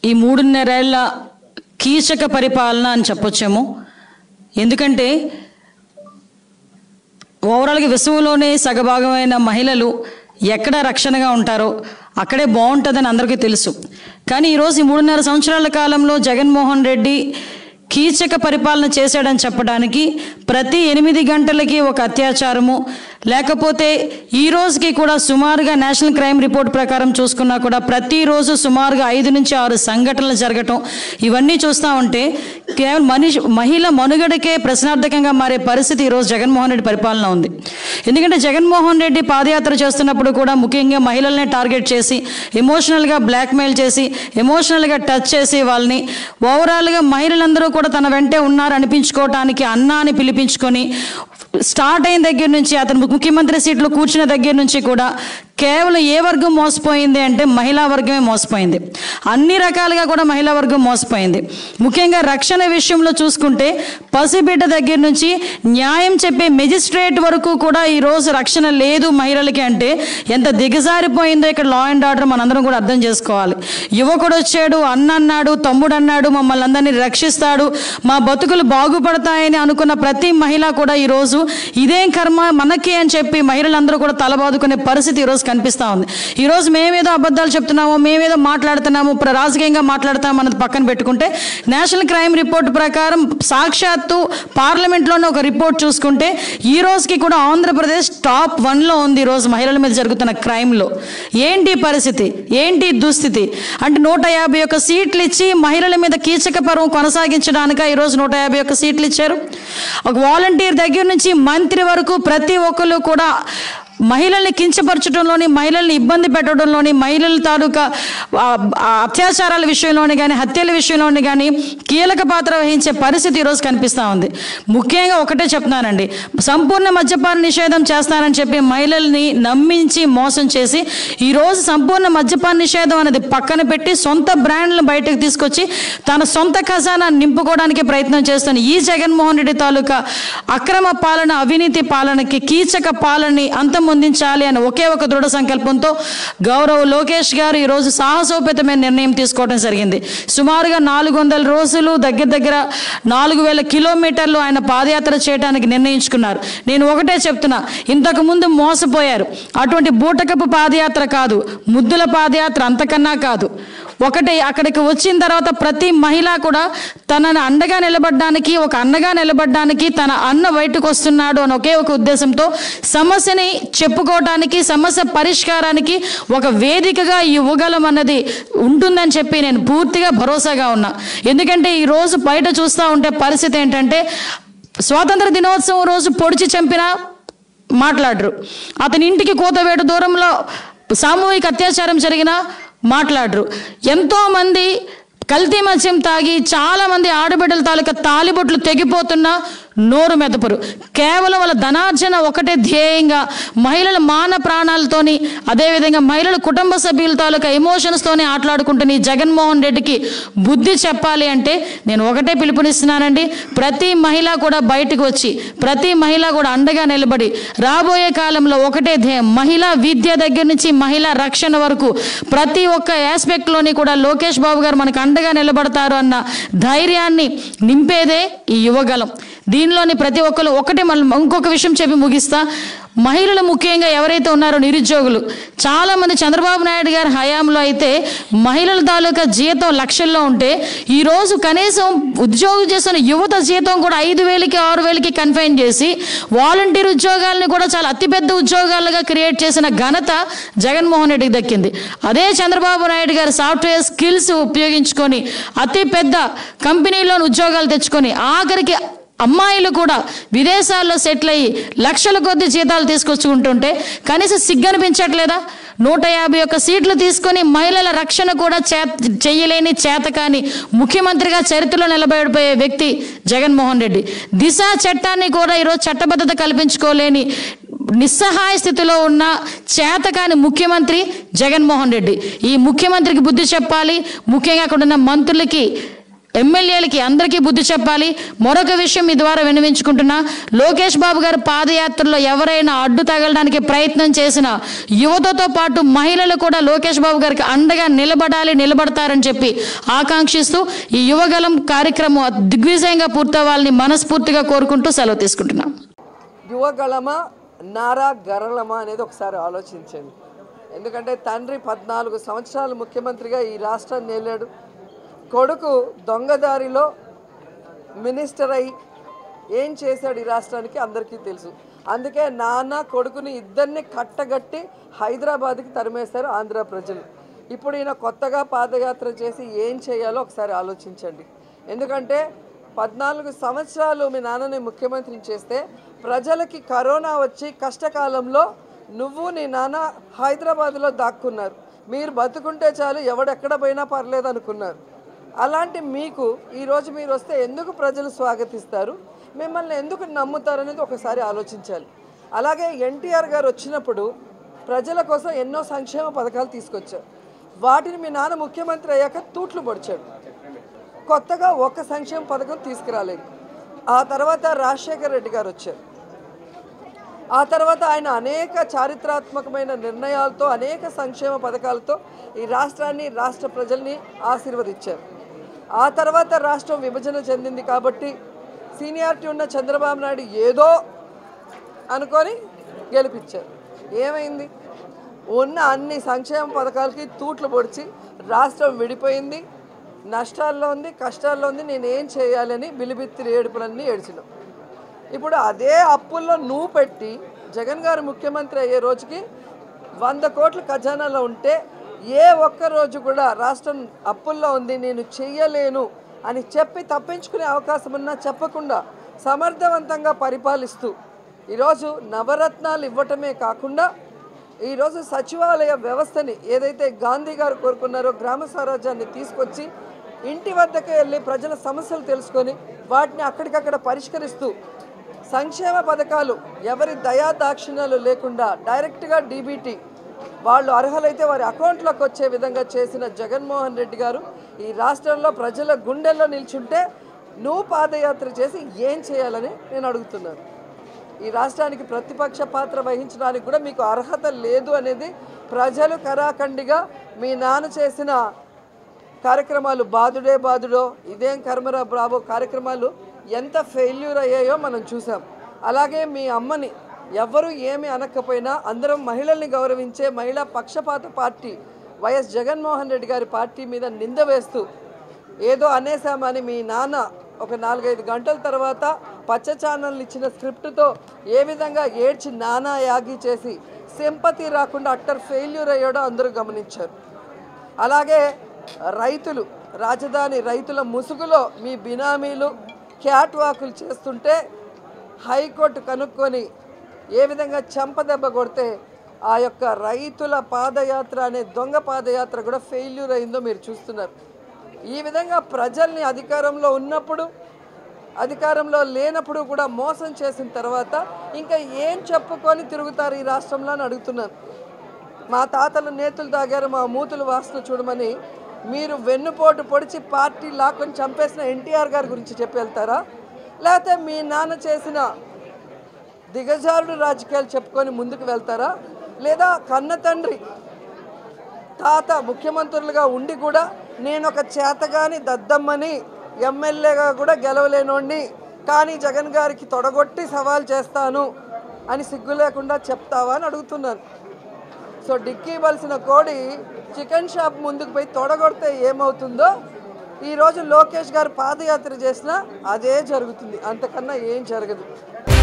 ఈ మూడున్నరేళ్ల కీచక పరిపాలన అని చెప్పొచ్చేమో ఎందుకంటే ఓవరాల్గా విశ్వంలోనే సగభాగమైన మహిళలు ఎక్కడ రక్షణగా ఉంటారో అక్కడే బాగుంటుందని అందరికీ తెలుసు కానీ ఈరోజు ఈ మూడున్నర సంవత్సరాల కాలంలో జగన్మోహన్ రెడ్డి కీచక పరిపాలన చేశాడని చెప్పడానికి ప్రతి ఎనిమిది గంటలకి ఒక అత్యాచారము లేకపోతే ఈ రోజుకి కూడా సుమారుగా నేషనల్ క్రైమ్ రిపోర్ట్ ప్రకారం చూసుకున్నా కూడా ప్రతిరోజు సుమారుగా ఐదు నుంచి ఆరు సంఘటనలు జరగటం ఇవన్నీ చూస్తూ ఉంటే కేవలం మనిషి మహిళ మనుగడకే ప్రశ్నార్థకంగా మారే పరిస్థితి ఈరోజు జగన్మోహన్ రెడ్డి పరిపాలన ఉంది ఎందుకంటే జగన్మోహన్ రెడ్డి పాదయాత్ర చేస్తున్నప్పుడు కూడా ముఖ్యంగా మహిళల్ని టార్గెట్ చేసి ఎమోషనల్గా బ్లాక్మెయిల్ చేసి ఎమోషనల్గా టచ్ చేసి వాళ్ళని ఓవరాల్గా మహిళలందరూ కూడా తన వెంటే ఉన్నారు అనిపించుకోవటానికి అన్నా అని పిలిపించుకొని స్టార్ట్ అయిన దగ్గర నుంచి అతను ముఖ్యమంత్రి సీట్లో కూర్చున్న దగ్గర నుంచి కూడా కేవలం ఏ వర్గం మోసపోయింది అంటే మహిళా వర్గమే మోసపోయింది అన్ని రకాలుగా కూడా మహిళా వర్గం మోసపోయింది ముఖ్యంగా రక్షణ విషయంలో చూసుకుంటే పసిబిడ్డ దగ్గర నుంచి న్యాయం చెప్పే మెజిస్ట్రేట్ వరకు కూడా ఈ రోజు రక్షణ లేదు మహిళలకి అంటే ఎంత దిగజారిపోయిందో ఇక్కడ లా అండ్ ఆర్డర్ మనందరం కూడా అర్థం చేసుకోవాలి యువకుడు వచ్చాడు అన్న అన్నాడు తమ్ముడు అన్నాడు మమ్మల్ని అందరినీ రక్షిస్తాడు మా బతుకులు బాగుపడతాయని అనుకున్న ప్రతి మహిళ కూడా ఈరోజు ఇదేం కర్మ మనకి అని చెప్పి మహిళలందరూ కూడా తలబాదుకునే పరిస్థితి ఈరోజు కనిపిస్తూ ఉంది ఈరోజు మేమేదో అబద్ధాలు చెప్తున్నాము మేమేదో మాట్లాడుతున్నాము ప్ర- రాజకీయంగా మాట్లాడుతాము అన్నది పక్కన పెట్టుకుంటే నేషనల్ క్రైమ్ రిపోర్ట్ ప్రకారం సాక్షాత్తు పార్లమెంట్లోనే ఒక రిపోర్ట్ చూసుకుంటే ఈ రోజుకి కూడా ఆంధ్రప్రదేశ్ టాప్ వన్లో ఉంది ఈరోజు మహిళల మీద జరుగుతున్న క్రైమ్లో ఏంటి పరిస్థితి ఏంటి దుస్థితి అంటే నూట యాభై ఒక్క సీట్లు ఇచ్చి మహిళల మీద కీచక పర్వం కొనసాగించడానిక ఈరోజు నూట యాభై ఒక్క సీట్లు ఇచ్చారు ఒక వాలంటీర్ దగ్గర నుంచి మంత్రి వరకు ప్రతి ఒక్కరు కూడా మహిళల్ని కించపరచడంలోని మహిళల్ని ఇబ్బంది పెట్టడంలోని మహిళల తాలూకా ఆ, ఆ అత్యాచారాల విషయంలోని కానీ హత్యల విషయంలోని కానీ కీలక పాత్ర వహించే పరిస్థితి ఈరోజు కనిపిస్తూ ఉంది ముఖ్యంగా ఒకటే చెప్తున్నానండి సంపూర్ణ మద్యపాన నిషేధం చేస్తానని చెప్పి మహిళల్ని నమ్మించి మోసం చేసి ఈరోజు సంపూర్ణ మద్యపాన నిషేధం అనేది పక్కన పెట్టి సొంత బ్రాండ్లను బయటకు తీసుకొచ్చి తన సొంత ఖజానా నింపుకోవడానికి ప్రయత్నం చేస్తున్న ఈ జగన్మోహన్ రెడ్డి తాలూకా అక్రమ పాలన అవినీతి పాలనకి కీచక పాలనని అంతమొందించాలి అని ఒకే ఒక దృఢ సంకల్పంతో గౌరవ్ లోకేష్ గారు ఈరోజు సాహసోపేతమైన నిర్ణయం తీసుకోవడం జరిగింది సుమారుగా నాలుగు వందల రోజులు దగ్గర దగ్గర నాలుగు వేల కిలోమీటర్లు ఆయన పాదయాత్ర చేయడానికి నిర్ణయించుకున్నారు నేను ఒకటే చెప్తున్నా ఇంతకు ముందు మోసపోయారు అటువంటి బూటకపు పాదయాత్ర కాదు ముద్దుల పాదయాత్ర అంతకన్నా కాదు ఒకటి అక్కడికి వచ్చిన తర్వాత ప్రతి మహిళ కూడా తనను అండగా నిలబడడానికి ఒక అన్నగా నిలబడడానికి తన అన్న బయటకు వస్తున్నాడు అని ఒకే ఒక ఉద్దేశంతో సమస్యని చెప్పుకోవడానికి సమస్య పరిష్కారానికి ఒక వేదికగా ఈ యువగలం అన్నది ఉంటుందని చెప్పి నేను పూర్తిగా భరోసాగా ఉన్నా ఎందుకంటే ఈ రోజు బయట చూస్తూ ఉంటే పరిస్థితి ఏంటంటే స్వాతంత్ర దినోత్సవం రోజు పొడిచి చంపిన మాట్లాడరు అతని ఇంటికి కోతవేటు దూరంలో సామూహిక అత్యాచారం జరిగినా మాట్లాడరు ఎంతో మంది కల్తీ మద్యం తాగి చాలా మంది ఆడబిడ్డల తాలూకా తాలిబొట్లు తెగిపోతున్నా నోరు మెదపరు కేవలం వాళ్ళ ధనార్జన ఒకటే ధ్యేయంగా మహిళల మాన ప్రాణాలతోని అదేవిధంగా మహిళల కుటుంబ సభ్యుల తాలూకా ఎమోషన్స్తోనే ఆటలాడుకుంటున్న ఈ జగన్మోహన్ రెడ్డికి బుద్ధి చెప్పాలి అంటే నేను ఒకటే పిలుపునిస్తున్నానండి ప్రతి మహిళ కూడా బయటకు వచ్చి ప్రతి మహిళ కూడా అండగా నిలబడి రాబోయే కాలంలో ఒకటే ధ్యేయం మహిళా విద్య దగ్గర నుంచి మహిళా రక్షణ వరకు ప్రతి ఒక్క ఆస్పెక్ట్లోని కూడా లోకేష్ బాబు గారు మనకు అండగా నిలబడతారు అన్న ధైర్యాన్ని నింపేదే ఈ యువగలం దీనిలోని ప్రతి ఒక్కరు ఒకటే మళ్ళీ ఇంకొక విషయం చెప్పి ముగిస్తా మహిళలు ముఖ్యంగా ఎవరైతే ఉన్నారో నిరుద్యోగులు చాలామంది చంద్రబాబు నాయుడు గారి హయాంలో అయితే మహిళల తాలూకా జీతం లక్షల్లో ఉంటే ఈరోజు కనీసం ఉద్యోగం చేస్తున్న యువత జీతం కూడా ఐదు వేలకి ఆరు వేలకి కన్ఫైన్ చేసి వాలంటీర్ ఉద్యోగాలను కూడా చాలా అతిపెద్ద ఉద్యోగాలుగా క్రియేట్ చేసిన ఘనత జగన్మోహన్ రెడ్డికి దక్కింది అదే చంద్రబాబు నాయుడు గారి సాఫ్ట్వేర్ స్కిల్స్ ఉపయోగించుకొని అతి పెద్ద కంపెనీలో ఉద్యోగాలు తెచ్చుకొని ఆఖరికి అమ్మాయిలు కూడా విదేశాల్లో సెటిల్ అయ్యి లక్షల కొద్ది జీతాలు తీసుకొచ్చుకుంటుంటే కనీసం సిగ్గనిపించట్లేదా నూట యాభై ఒక్క సీట్లు తీసుకొని మహిళల రక్షణ కూడా చే చెయ్యలేని చేతకాని ముఖ్యమంత్రిగా చరిత్రలో నిలబడిపోయే వ్యక్తి జగన్మోహన్ రెడ్డి దిశ చట్టాన్ని కూడా ఈరోజు చట్టబద్ధత కల్పించుకోలేని నిస్సహాయ స్థితిలో ఉన్న చేతకాని ముఖ్యమంత్రి జగన్మోహన్ రెడ్డి ఈ ముఖ్యమంత్రికి బుద్ధి చెప్పాలి ముఖ్యంగా అక్కడ ఉన్న మంత్రులకి ఎమ్మెల్యేలకి అందరికీ బుద్ధి చెప్పాలి మరొక విషయం మీ ద్వారా వినవించుకుంటున్నా లోకేష్ బాబు గారి పాదయాత్రలో ఎవరైనా అడ్డు తగలడానికి ప్రయత్నం చేసిన యువతతో పాటు మహిళలు కూడా లోకేష్ బాబు గారికి అండగా నిలబడాలి నిలబడతారని చెప్పి ఆకాంక్షిస్తూ ఈ యువగలం కార్యక్రమం దిగ్విజయంగా పూర్తవ్వాలని మనస్ఫూర్తిగా కోరుకుంటూ సెలవు తీసుకుంటున్నాం యువగళమా నారా గరళమా అనేది ఒకసారి ఆలోచించండి ఎందుకంటే తండ్రి పద్నాలుగు సంవత్సరాలు ముఖ్యమంత్రిగా ఈ రాష్ట్రాన్ని వెళ్ళాడు కొడుకు దొంగదారిలో మినిస్టర్ అయి ఏం చేశాడు ఈ రాష్ట్రానికి అందరికీ తెలుసు అందుకే నాన్న కొడుకుని ఇద్దరిని కట్టగట్టి హైదరాబాద్కి తరిమేశారు ఆంధ్ర ప్రజలు ఇప్పుడు ఈయన కొత్తగా పాదయాత్ర చేసి ఏం చేయాలో ఒకసారి ఆలోచించండి ఎందుకంటే పద్నాలుగు సంవత్సరాలు మీ నాన్నని ముఖ్యమంత్రిని చేస్తే ప్రజలకి కరోనా వచ్చి కష్టకాలంలో నువ్వు నీ నాన్న హైదరాబాద్లో దాక్కున్నారు మీరు బతుకుంటే చాలు ఎవడెక్కడ పోయినా పర్లేదు అనుకున్నారు అలాంటి మీకు ఈరోజు మీరు వస్తే ఎందుకు ప్రజలు స్వాగతిస్తారు మిమ్మల్ని ఎందుకు నమ్ముతారు అనేది ఒకసారి ఆలోచించాలి అలాగే ఎన్టీఆర్ గారు వచ్చినప్పుడు ప్రజల కోసం ఎన్నో సంక్షేమ పథకాలు తీసుకొచ్చారు వాటిని మీ నాన్న ముఖ్యమంత్రి అయ్యాక తూట్లు పొడిచాడు కొత్తగా ఒక సంక్షేమ పథకం తీసుకురాలేదు ఆ తర్వాత రాజశేఖర్ రెడ్డి గారు వచ్చారు ఆ తర్వాత ఆయన అనేక చారిత్రాత్మకమైన నిర్ణయాలతో అనేక సంక్షేమ పథకాలతో ఈ రాష్ట్రాన్ని రాష్ట్ర ప్రజల్ని ఆశీర్వదించారు ఆ తర్వాత రాష్ట్రం విభజన చెందింది కాబట్టి సీనియారిటీ ఉన్న చంద్రబాబు నాయుడు ఏదో అనుకొని గెలిపించారు ఏమైంది ఉన్న అన్ని సంక్షేమ పథకాలకి తూట్లు పొడిచి రాష్ట్రం విడిపోయింది నష్టాల్లో ఉంది కష్టాల్లో ఉంది నేను ఏం చేయాలని బిలిబిత్తిరి ఏడుపులన్నీ ఏడ్చినాం ఇప్పుడు అదే అప్పుల్లో నువ్వు పెట్టి జగన్ గారు ముఖ్యమంత్రి అయ్యే రోజుకి వంద కోట్ల ఖజానాలో ఉంటే ఏ ఒక్క రోజు కూడా రాష్ట్రం అప్పుల్లో ఉంది నేను చెయ్యలేను అని చెప్పి తప్పించుకునే అవకాశం ఉన్నా చెప్పకుండా సమర్థవంతంగా పరిపాలిస్తూ ఈరోజు నవరత్నాలు ఇవ్వటమే కాకుండా ఈరోజు సచివాలయ వ్యవస్థని ఏదైతే గాంధీ గారు కోరుకున్నారో గ్రామ స్వరాజ్యాన్ని తీసుకొచ్చి ఇంటి వద్దకు వెళ్ళి ప్రజల సమస్యలు తెలుసుకొని వాటిని అక్కడికక్కడ పరిష్కరిస్తూ సంక్షేమ పథకాలు ఎవరి దయా దాక్షిణ్యాలు లేకుండా డైరెక్ట్గా డీబీటీ వాళ్ళు అర్హులైతే వారి అకౌంట్లోకి వచ్చే విధంగా చేసిన జగన్మోహన్ రెడ్డి గారు ఈ రాష్ట్రంలో ప్రజల గుండెల్లో నిల్చుంటే నువ్వు పాదయాత్ర చేసి ఏం చేయాలని నేను అడుగుతున్నాను ఈ రాష్ట్రానికి ప్రతిపక్ష పాత్ర వహించడానికి కూడా మీకు అర్హత లేదు అనేది ప్రజలు కరాఖండిగా మీ నాన్న చేసిన కార్యక్రమాలు బాదుడే బాదుడో ఇదేం కర్మరా బ్రాబో కార్యక్రమాలు ఎంత ఫెయిల్యూర్ అయ్యాయో మనం చూసాం అలాగే మీ అమ్మని ఎవ్వరూ ఏమి అనకపోయినా అందరం మహిళల్ని గౌరవించే మహిళా పక్షపాత పార్టీ వైఎస్ జగన్మోహన్ రెడ్డి గారి పార్టీ మీద నింద వేస్తూ ఏదో అనేసామని మీ నాన్న ఒక నాలుగైదు గంటల తర్వాత పచ్చ ఛానల్ ఇచ్చిన స్క్రిప్ట్తో ఏ విధంగా ఏడ్చి నానా యాగి చేసి సింపతి రాకుండా అట్టర్ ఫెయిల్యూర్ అయ్యాడో అందరూ గమనించారు అలాగే రైతులు రాజధాని రైతుల ముసుగులో మీ బినామీలు క్యాట్ వాకులు చేస్తుంటే హైకోర్టు కనుక్కొని ఏ విధంగా చెంపదెబ్బ కొడితే ఆ యొక్క రైతుల పాదయాత్ర అనే దొంగ పాదయాత్ర కూడా ఫెయిల్యూర్ అయిందో మీరు చూస్తున్నారు ఈ విధంగా ప్రజల్ని అధికారంలో ఉన్నప్పుడు అధికారంలో లేనప్పుడు కూడా మోసం చేసిన తర్వాత ఇంకా ఏం చెప్పుకొని తిరుగుతారు ఈ రాష్ట్రంలో అని అడుగుతున్నాను మా తాతలు నేతులు తాగారు మా మూతులు వాసన చూడమని మీరు వెన్నుపోటు పొడిచి పార్టీ లాక్కొని చంపేసిన ఎన్టీఆర్ గారి గురించి చెప్పి వెళ్తారా లేకపోతే మీ నాన్న చేసిన దిగజారుడు రాజకీయాలు చెప్పుకొని ముందుకు వెళ్తారా లేదా కన్న తండ్రి తాత ముఖ్యమంత్రులుగా ఉండి కూడా నేను ఒక చేతగాని దద్దమ్మని ఎమ్మెల్యేగా కూడా గెలవలేనోడిని కానీ జగన్ గారికి తొడగొట్టి సవాల్ చేస్తాను అని సిగ్గు లేకుండా చెప్తావా అని అడుగుతున్నాను సో డిక్కీ ఇవ్వాల్సిన కోడి చికెన్ షాప్ ముందుకు పోయి తొడగొడితే ఏమవుతుందో ఈరోజు లోకేష్ గారు పాదయాత్ర చేసినా అదే జరుగుతుంది అంతకన్నా ఏం జరగదు